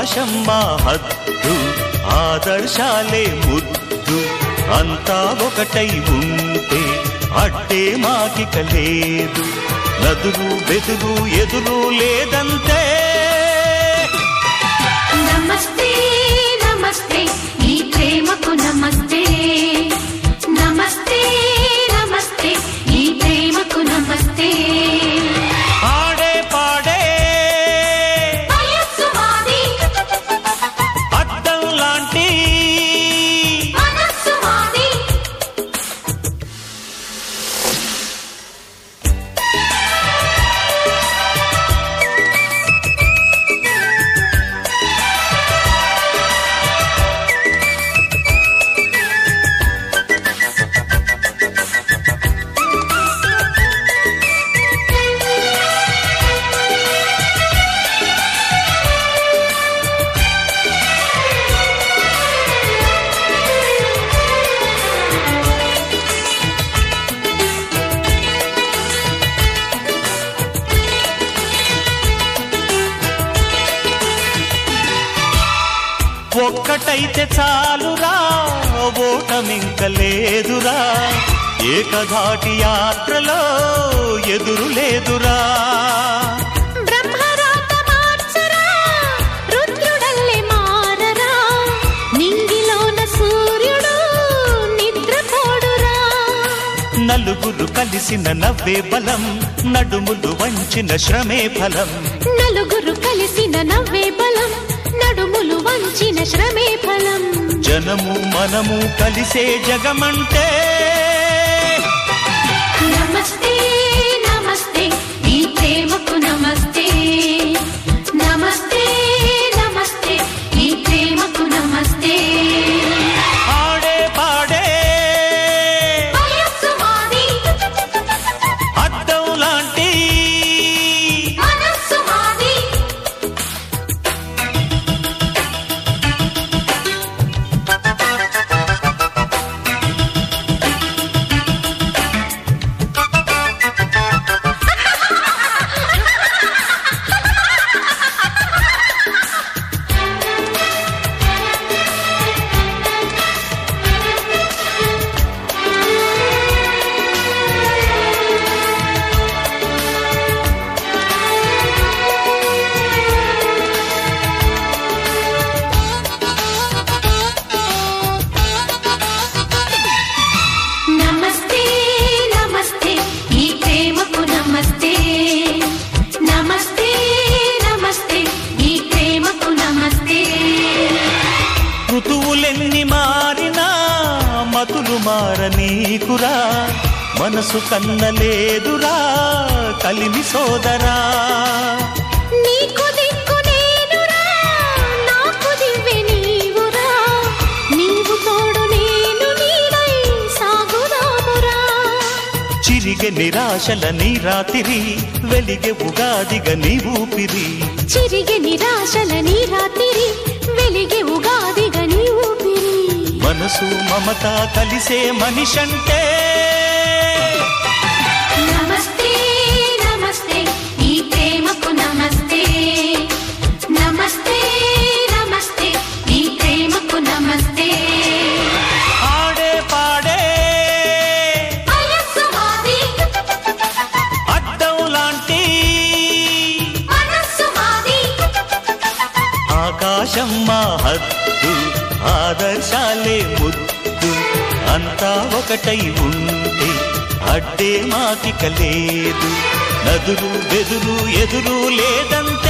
ఆకాశం మా హద్దు ఆదర్శాలే ముద్దు అంతా ఒకటై ఉంటే అడ్డే మాకిక లేదు నదులు బెదురు ఎదురు లేదంతే నమస్తే నమస్తే ఈ ప్రేమకు నమస్తే నమస్తే నమస్తే ఈ ప్రేమకు నమస్తే ఆడే పాడే వయస్సు మాది అద్దం లాంటి మనస్సు మాది ఒక్కటైతే చాలురా ఓటమింక లేదురా ఏకధాటి యాత్రలో ఎదురు లేదురా బ్రహ్మరాత మార్చరా రుద్రుడల్లే మారరా నింగిలోన సూర్యుడు నిద్రపోడురా నలుగురు కలిసిన నవ్వే బలం నడుములు వంచిన శ్రమే ఫలం నలుగురు కలిసిన నవ్వే బలం నడుములు వంచిన శ్రమే ఫలం జనము మనము కలిసే జగమంటే నమస్తే నమస్తే ఈ ప్రేమకు నమస్తే నమస్తే నమస్తే ఈ ప్రేమకు నమస్తే ఆడే పాడే వయస్సు మాది అద్దం లాంటి మనస్సు మాది నమస్తే నమస్తే ఈ ప్రేమకు నమస్తే నమస్తే నమస్తే ఈ ప్రేమకు నమస్తే ఋతువులెన్ని మారినా మతులు మారనీకురా మనసు కన్నలేదురా కలిమి సోదరా నీకు దిక్కు నేనురా నాకు దివ్వె నీవురా నీవు తోడు నేను నీడై సాగుదామురా చిరిగె నిరాశల నీ రాతిరి వెలిగె ఉగాదిగ నీ ఊపిరి చిరిగే నిరాశల నీ రాత్రి వెలిగే ఉగాదిగా నీ ఊపిరి మనసు మమత కలిసే మనిషంటే నమస్తే నమస్తే ఈ ప్రేమకు నమస్తే నమస్తే నమస్తే ఈ ప్రేమకు నమస్తే ఆడే పాడే వయస్సు మాది అద్దం లాంటి మనస్సు మాది ఆకాశం మా హద్దు ఆదర్శాలే ముద్దు అంతా ఒకటై ఉంటే అడ్డే మాకిక లేదు నదులు బెదురు ఎదురు లేదంత